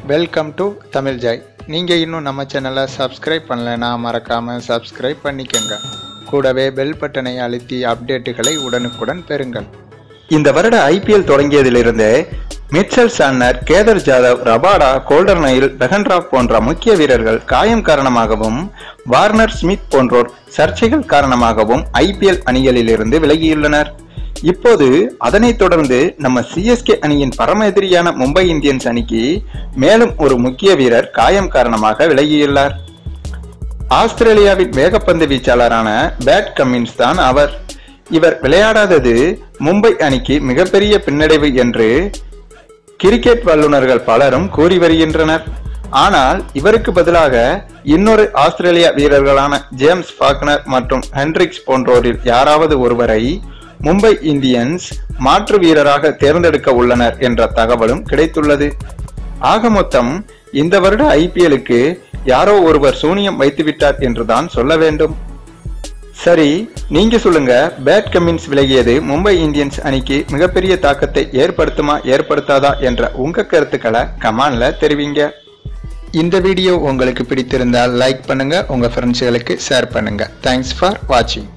welcome to Tamil Joy நீங்கள் இன்னும் நம்ம சேனலை சப்ஸ்கிரைப் பண்ணலைன்னா மறக்காமல் சப்ஸ்கிரைப் பண்ணிக்கோங்க கூடவே பெல் பட்டனை அழுத்தி அப்டேட்டுகளை உடனுக்குடன் பெறுங்கள் இந்த வருட ஐபிஎல் தொடங்கியதிலிருந்து Mitchell Santner Kedar Jadhav Rabada Coulter Nile Behrendorff போன்ற முக்கிய வீரர்கள் காயம் காரணமாகவும் வார்னர் ஸ்மித் போன்றோர் சர்ச்சைகள் காரணமாகவும் ஐபிஎல் அணிகளிலிருந்து விலகியுள்ளனர் இப்போது அதனைத் தொடர்ந்து நம்ம சிஎஸ்கே அணியின் பரம எதிரியான மும்பை இந்தியன்ஸ் அணிக்கு மேலும் ஒரு முக்கிய வீரர் காயம் காரணமாக விலகியுள்ளார் ஆஸ்திரேலியாவின் வேகப்பந்து வீச்சாளரான பேட் கமின்ஸ் தான் அவர் இவர் விளையாடாதது மும்பை அணிக்கு மிகப்பெரிய பின்னடைவு என்று கிரிக்கெட் வல்லுநர்கள் பலரும் கூறி வருகின்றனர் ஆனால் இவருக்கு பதிலாக இன்னொரு ஆஸ்திரேலிய வீரர்களான ஜேம்ஸ் ஃபாக்னர் மற்றும் ஹென்ரிக்ஸ் போன்றோரில் யாராவது ஒருவரை மும்பை இந்தியன்ஸ் மாற்று வீரராக தேர்ந்தெடுக்க உள்ளனர் என்ற தகவலும் கிடைத்துள்ளது ஆக மொத்தம் இந்த வருட ஐபிஎலுக்கு யாரோ ஒருவர் சூனியம் வைத்துவிட்டார் என்றுதான் சொல்ல வேண்டும் சரி நீங்க சொல்லுங்க பேட் கமின்ஸ் விலகியது மும்பை இந்தியன்ஸ் அணிக்கு மிகப்பெரிய தாக்கத்தை ஏற்படுத்துமா ஏற்படுத்தாதா என்ற உங்க கருத்துக்களை கமான்ல தெரிவிங்க இந்த வீடியோ உங்களுக்கு பிடித்திருந்தால் லைக் பண்ணுங்க உங்க ஃப்ரெண்ட்ஸ்களுக்கு ஷேர் பண்ணுங்க தேங்க்ஸ் ஃபார் வாட்சிங்